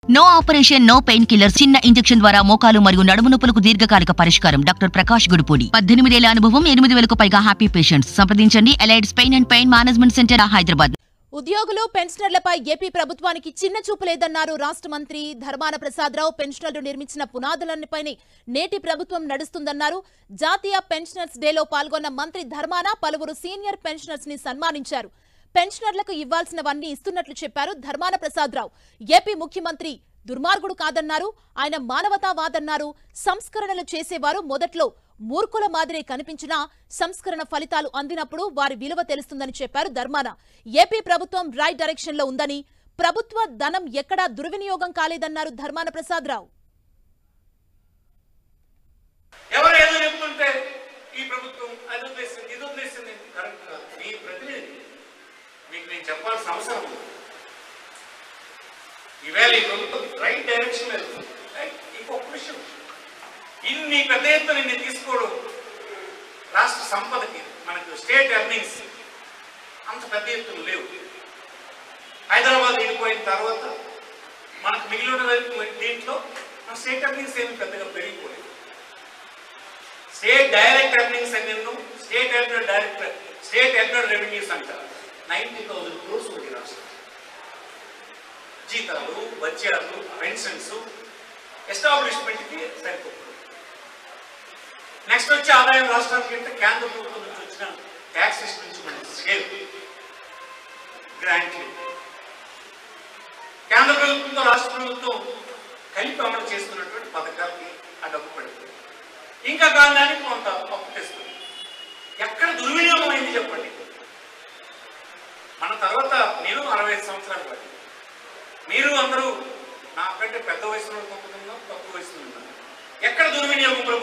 No operation no pain killer చిన్న injection ద్వారా మోకాలు మరియు నడుము నొప్పులకు దీర్ఘకాలిక పరిష్కారం డాక్టర్ ప్రకాష్ గుడిపూడి పద్దెనిమిదేళ్ల అనుభవం ఎనిమిది వేలకు పైగా హ్యాపీ పేషెంట్స్ సంప్రదించండి Allied's pain and pain management centre Hyderabad ఉద్యోగులు పెన్షనర్లపై ఏపీ ప్రభుత్వానికి చిన్న చూపు లేదన్నారు రాష్ట్ర మంత్రి ధర్మాన ప్రసాదరావు పెన్షనర్లు నిర్మించిన పునాదులన్నిపైనే నేటి ప్రభుత్వం నడుస్తుందన్నారు జాతీయ పెన్షనర్స్ డేలో పాల్గొన్న మంత్రి ధర్మాన పలువురు సీనియర్ పెన్షనర్స్ ని సన్మానించారు పెన్షనర్లకు ఇవ్వాల్సినవన్నీ ఇస్తున్నట్లు చెప్పారు ధర్మాన ప్రసాదరావు ఏపీ ముఖ్యమంత్రి దుర్మార్గుడు కాదన్నారు ఆయన మానవతావాదన్నారు సంస్కరణలు చేసేవారు మొదట్లో మూర్ఖుల మాదిరే కనిపించినా సంస్కరణ ఫలితాలు అందినప్పుడు వారి విలువ తెలుస్తుందని చెప్పారు ధర్మాన ఏపీ ప్రభుత్వం రైట్ డైరెక్షన్ లో ఉందని ప్రభుత్వ ధనం ఎక్కడా దుర్వినియోగం కాలేదన్నారు ధర్మాన ప్రసాదరావు ఎవరు ఏదో చెప్తుంటే ఈ ప్రభుత్వం అది వదిలేసింది ఇది వదిలేసింది కరెక్ట్ కాదు మీ ప్రతినిధి మీకు నేను చెప్పాల్సిన అవసరం ఉంది. ఈవేళ ఈ ప్రభుత్వం రైట్ డైరెక్షన్ వెళ్తుంది రైట్ ఇంకొక విషయం ఇన్ని పెద్ద ఎత్తున ఇన్ని తీసుకోవడం రాష్ట్ర సంపదకి మనకు స్టేట్ ఎర్నింగ్స్ అంత పెద్ద ఎత్తున లేవు హైదరాబాద్ వెళ్ళిపోయిన తర్వాత మనకు మిగిలిన దీంట్లో మన స్టేట్ ఎర్నింగ్స్ ఏమి పెద్దగా పెరిగిపోలేదు స్టేట్ డైరెక్ట్ ఎర్నింగ్స్ అని ఎన్నో state earner direct state earner revenues అంటారు నైన్టీ థౌసండ్ క్రోర్స్ ఉంది రాష్ట్రం జీతాలు బత్యాలు పెన్షన్స్ ఎస్టాబ్లిష్మెంట్కి సరిపోతుంది నెక్స్ట్ వచ్చే ఆదాయం రాష్ట్రానికి అంటే కేంద్ర ప్రభుత్వం నుంచి వచ్చిన ట్యాక్సెస్ నుంచి మనకి సేవ్ గ్రాంట్లు కేంద్ర ప్రభుత్వంతో రాష్ట్ర ప్రభుత్వం కలిపి అమలు చేస్తున్నటువంటి పథకాలకి ఆ డబ్బు పడుతుంది ఇంకా కాలానికి కొంత అప్పు తెస్తుంది ఎక్కడ దుర్వినియోగం అయింది చెప్పండి మన తర్వాత నేను అరవై ఐదు సంవత్సరాలు పడి మీరు అందరూ నాకంటే పెద్ద వయసులో కొంతమంది తక్కువ వయసులో ఉన్నారు ఎక్కడ దుర్వినియోగం ప్రభుత్వం